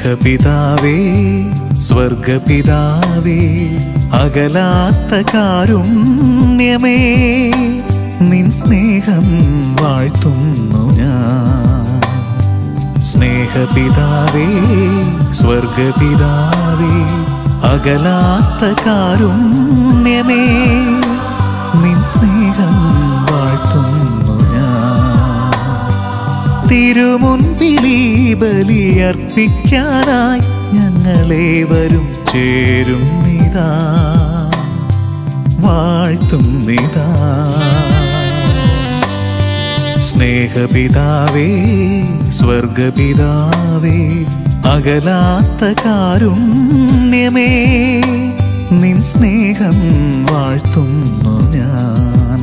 സ്നേഹപിതാവേ സ്വർഗപിതാവേ അകലാത്ത കാരുണ്യമേ നിൻ സ്നേഹം വാഴ്ത്തുന്നു ഞാൻ സ്നേഹപിതാവേ സ്വർഗപിതാവേ അകലാത്ത കാരുണ്യമേ നിൻ സ്നേഹം വാഴ്ത്തുന്നു ഞാൻ തിരുമുൻപിലീ ബലിയർപ്പിക്കാനായി ഞങ്ങളേവരും ചേരും നിതാ വാഴ്ത്തും നിതാ സ്നേഹപിതാവേ സ്വർഗപിതാവേ അകലാത്ത കാരുണ്യമേ നിൻ സ്നേഹം വാഴ്ത്തുന്നു ഞാൻ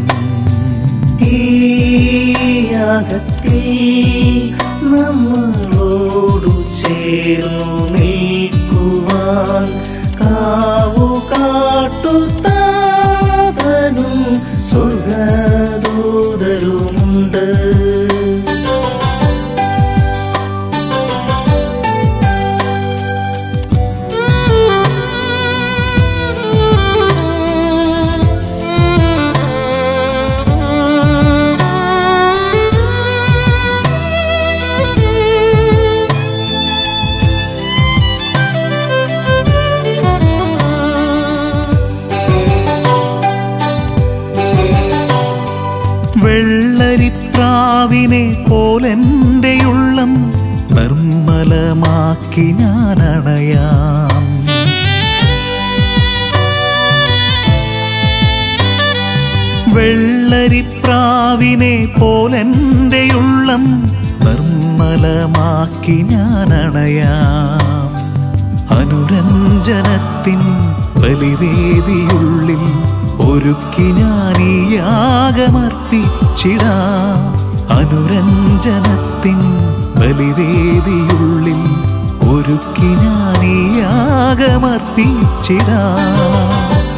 ഈയാകത്തിൽ നമ്മളോടു ചേർന്നു നിൽക്കുവാൻ കാവു കാട്ടുത്താതനും സ്വർഗദൂതരുമുണ്ട് വെള്ളരിപ്രാവിനെ പോലെൻ്റെ ഉള്ളം നിർമ്മലമാക്കി ഞാൻ അണയാം വെള്ളരിപ്രാവിനെ പോലെൻ്റെ ഉള്ളം നിർമ്മലമാക്കി ഞാൻ അണയാം അനുരഞ്ജനത്തിൻ ബലിവേദിയുള്ളിൽ ഒരുക്കി ഞാൻ ഈ യാഗമർപ്പിച്ചിടാം അനുരഞ്ജനത്തിൻ ബലിവേദിയുള്ളിൽ ഒരുക്കി ഞാൻ ഈ യാഗമർപ്പിച്ചിടാം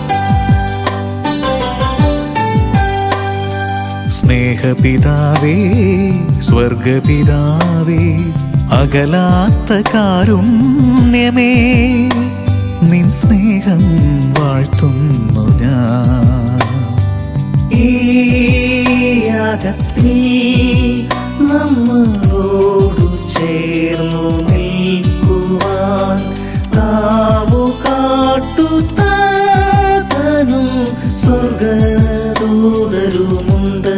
സ്നേഹപിതാവേ സ്വർഗപിതാവേ അകലാത്ത കാരുണ്യമേ നിൻ സ്നേഹം വാഴ്ത്തുന്നു ഞാൻ ഈയാകത്തിൽ നമ്മളോടു ചേർന്നു നിൽക്കുവാൻ കാവു കാട്ടുത്താതനും സ്വർഗദൂതരുമുണ്ട്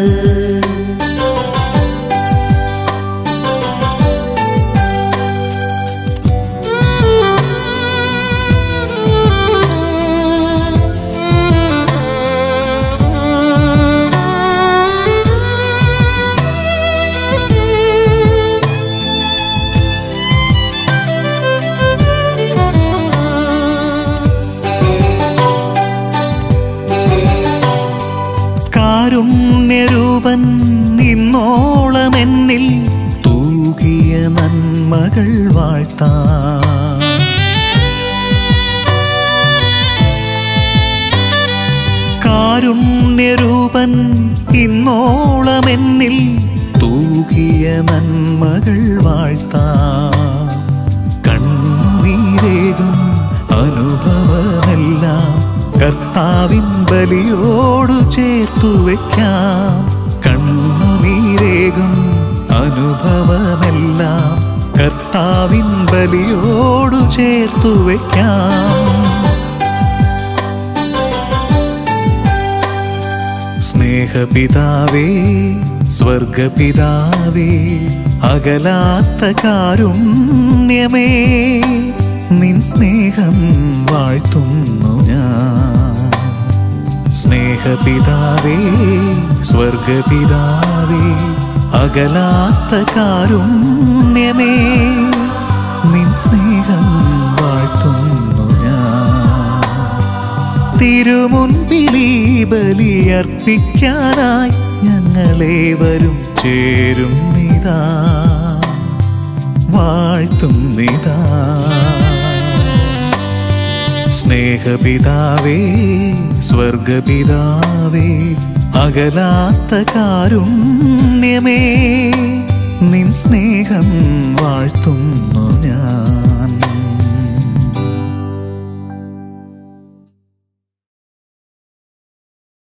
കാരുണ്യരൂപൻ ഇന്നോളം എന്നിൽ തൂകിയ നന്മകൾ വാഴ്ത്താം കാരുണ്യരൂപൻ ഇന്നോളം എന്നിൽ തൂകിയ നന്മകൾ വാഴ്ത്താം കണ്ണുനീരേകും അനുഭവമെല്ലാം കർത്താവിൻ ബലിയോടു ചേർത്തു വയ്ക്കാം കണ്ണുനീരേകും അനുഭവമെല്ലാം കർത്താവിൻ ബലിയോടു ചേർത്തു വയ്ക്കാം സ്നേഹപിതാവേ സ്വർഗപിതാവേ അകലാത്ത കാരുണ്യമേ നിൻ സ്നേഹം വാഴ്ത്തുന്നു ഞാൻ സ്നേഹപിതാവേ സ്വർഗപിതാവേ അകലാത്ത കാരുണ്യമേ നിൻ സ്നേഹം വാഴ്ത്തുന്നു ഞാൻ തിരുമുൻപിലീ ബലിയർപ്പിക്കാനായി ഞങ്ങളേവരും ചേരും നിതാ വാഴ്ത്തും നിതാ സ്നേഹപിതാവേ സ്വർഗപിതാവേ അകലാത്ത കാരുണ്യമേ നിൻ സ്നേഹം വാഴ്ത്തുന്നു